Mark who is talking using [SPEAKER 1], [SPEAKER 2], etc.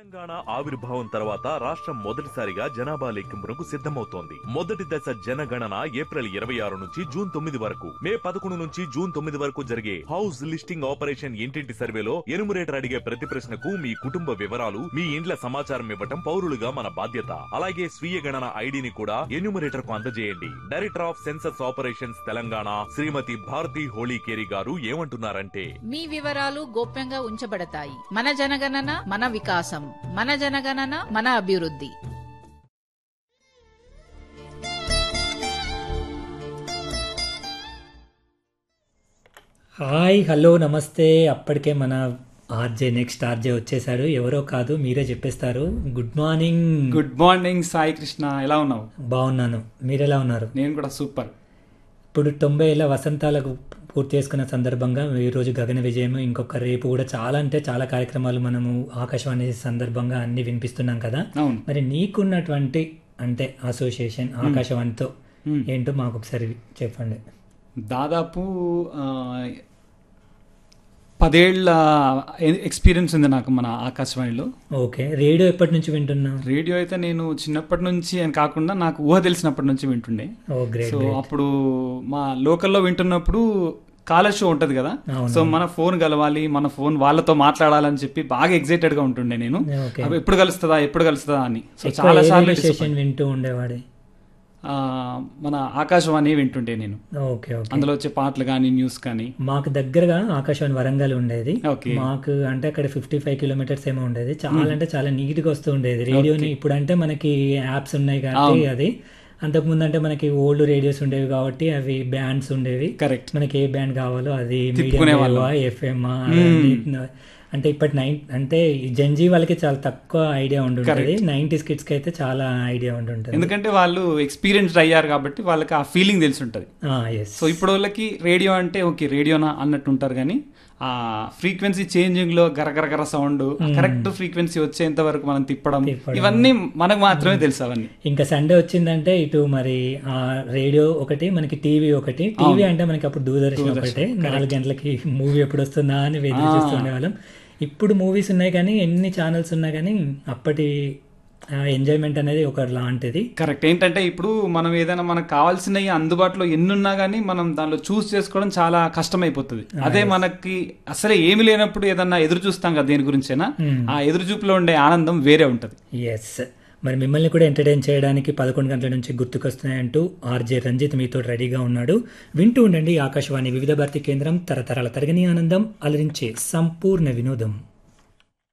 [SPEAKER 1] తెలంగాణ ఆవిర్భావం తర్వాత రాష్ట్రం మొదటిసారిగా జనాభా లెక్కింపునకు సిద్ధమవుతోంది మొదటి దశ జనగణన ఏప్రిల్ ఇరవై ఆరు నుంచి జూన్ తొమ్మిది వరకు మే పదకొండు నుంచి జూన్ తొమ్మిది వరకు జరిగే హౌస్ లిస్టింగ్ ఆపరేషన్ ఇంటింటి సర్వేలో ఎనుమరేటర్ అడిగే ప్రతి ప్రశ్నకు మీ కుటుంబ వివరాలు మీ ఇండ్ల సమాచారం ఇవ్వటం పౌరులుగా మన బాధ్యత అలాగే స్వీయ గణన ఐడిని కూడా ఎన్యూమరేటర్ కు అందజేయండి director of census operations Telangana Shrimati Bharati Holikeri garu ఏమంటున్నారంటే
[SPEAKER 2] మీ వివరాలు గోప్యంగా ఉంచబడతాయి మన జనగణన మన వికాసం మన జనగణన మన అభివృద్ధి
[SPEAKER 3] హాయ్ హలో నమస్తే అప్పటికే మన ఆర్జే నెక్స్ట్ ఆర్జే వచ్చేసాడు ఎవరో కాదు మీరే చెప్పేస్తారు good morning
[SPEAKER 4] good morning Sai Krishna ఎలా ఉన్నావు
[SPEAKER 3] బాగున్నాను మీరు ఎలా ఉన్నారు
[SPEAKER 4] నేను కూడా సూపర్
[SPEAKER 3] ఇప్పుడు తొంభై ఏళ్ళ వసంతాలకు పూర్తి చేసుకున్న సందర్భంగా ఈరోజు గగన విజయం ఇంకొక రేపు కూడా చాలా అంటే చాలా కార్యక్రమాలు మనము ఆకాశవాణి సందర్భంగా అన్ని వినిపిస్తున్నాం కదా
[SPEAKER 4] అవును
[SPEAKER 3] మరి నీకున్నటువంటి అంటే అసోసియేషన్ ఆకాశవాణితో
[SPEAKER 4] Hmm.
[SPEAKER 3] ఏంటో మాకు ఒకసారి చెప్పండి
[SPEAKER 4] దాదాపు ఆ, పదేళ్ల ఎక్స్పీరియన్స్ ఉంది నాకు మన ఆకాశవాణిలో
[SPEAKER 3] ఓకే రేడియో ఎప్పటి నుంచి వింటున్నావు
[SPEAKER 4] రేడియో అయితే నేను చిన్నప్పటి నుంచి అని కాకుండా నాకు ఊహ తెలిసినప్పటి నుంచి వింటుండే
[SPEAKER 3] ఓ గ్రేట్
[SPEAKER 4] సో అప్పుడు మా లోకల్లో వింటున్నప్పుడు కాలర్ షో ఉంటది కదా
[SPEAKER 3] అవును.
[SPEAKER 4] సో మన ఫోన్ కలవాలి మన ఫోన్ వాళ్ళతో మాట్లాడాలని చెప్పి బాగా ఎక్సైటెడ్ గా ఉంటుండే నేను
[SPEAKER 3] ఓకే
[SPEAKER 4] అవి ఎప్పుడు కలుస్తుందా ఎప్పుడు కలుస్తుందా అని సో
[SPEAKER 3] ఎక్కువ
[SPEAKER 4] చాలా
[SPEAKER 3] ఏ
[SPEAKER 4] సార్లు
[SPEAKER 3] రేడియో స్టేషన్ వింటూ ఉండేవాడే
[SPEAKER 4] ఆ, మన ఆకాశవాణి వింటుండే నేను
[SPEAKER 3] ఓకే ఓకే
[SPEAKER 4] అందులో వచ్చే పాటలు కానీ న్యూస్ కానీ
[SPEAKER 3] మాకు దగ్గరగా ఆకాశవాణి వరంగల్ ఉండేది
[SPEAKER 4] ఓకే.
[SPEAKER 3] మాకు అంటే అక్కడ ఫిఫ్టీ ఫైవ్ కిలోమీటర్స్ ఏమో ఉండేది చాలా అంటే చాలా నీట్ గా వస్తూ ఉండేది రేడియోని ఇప్పుడు అంటే మనకి యాప్స్ ఉన్నాయి కాబట్టి అది అంతకుముందు అంటే మనకి ఓల్డ్ రేడియోస్ ఉండేవి కాబట్టి అవి బ్యాండ్స్ ఉండేవి
[SPEAKER 4] కరెక్ట్
[SPEAKER 3] మనకి ఏ బ్యాండ్ కావాలో అది
[SPEAKER 4] తిప్పుకునే వాళ్ళం.
[SPEAKER 3] ఎఫ్ఎం అంటే ఇప్పటి నైన్ అంటే జంజీ వాళ్ళకి చాలా తక్కువ ఐడియా ఉండుంటది నైన్టీ కిడ్స్ కి అయితే చాలా ఐడియా ఉండుంటది
[SPEAKER 4] ఎందుకంటే వాళ్ళు ఎక్స్పీరియన్స్డ్ అయ్యారు కాబట్టి వాళ్ళకి ఆ ఫీలింగ్ తెలిసి ఉంటుంది
[SPEAKER 3] ఎస్
[SPEAKER 4] సో ఇప్పుడు వాళ్ళకి రేడియో అంటే ఓకే రేడియోనా అన్నట్టు ఉంటారు కానీ ఆ ఫ్రీక్వెన్సీ చేంజింగ్ లో గరగరగర సౌండ్ కరెక్ట్ ఫ్రీక్వెన్సీ వచ్చేంత వరకు మనం తిప్పడం
[SPEAKER 3] తిప్పడం.
[SPEAKER 4] ఇవన్నీ మనకు మాత్రమే తెలుసు అవన్నీ
[SPEAKER 3] ఇంకా సండే వచ్చిందంటే ఇటు మరి ఆ రేడియో ఒకటి మనకి టీవీ ఒకటి టీవీ అంటే మనకి అప్పుడు దూరదర్శన్ ఒకటే నాలుగు గంటలకి మూవీ ఎప్పుడు వస్తుందా అని ఎదురు చూస్తూ ఉండేవాళ్ళం ఇప్పుడు మూవీస్ ఉన్నాయి కానీ ఎన్ని ఛానల్స్ ఉన్నా కానీ అప్పటి ఎంజాయ్మెంట్ అనేది ఒక లాంటిది
[SPEAKER 4] కరెక్ట్ ఏంటంటే ఇప్పుడు మనం ఏదైనా మనకు కావాల్సినవి అందుబాటులో ఎన్నున్నా కానీ మనం దానిలో చూస్ చేసుకోవడం చాలా కష్టమైపోతుంది అదే మనకి అసలే ఏమి లేనప్పుడు ఏదన్నా ఎదురు చూస్తాం కదా దేని గురించైనా ఆ ఎదురు చూపులో ఉండే ఆనందం వేరే ఉంటది
[SPEAKER 3] ఎస్ మరి మిమ్మల్ని కూడా ఎంటర్టైన్ చేయడానికి పదకొండు గంటల నుంచి గుర్తుకొస్తున్నాయంటూ ఆర్జే రంజిత్ మీతో రెడీగా ఉన్నాడు వింటూ ఉండండి ఆకాశవాణి వివిధ భారతి కేంద్రం తరతరాల తరగని ఆనందం అలరించే సంపూర్ణ వినోదం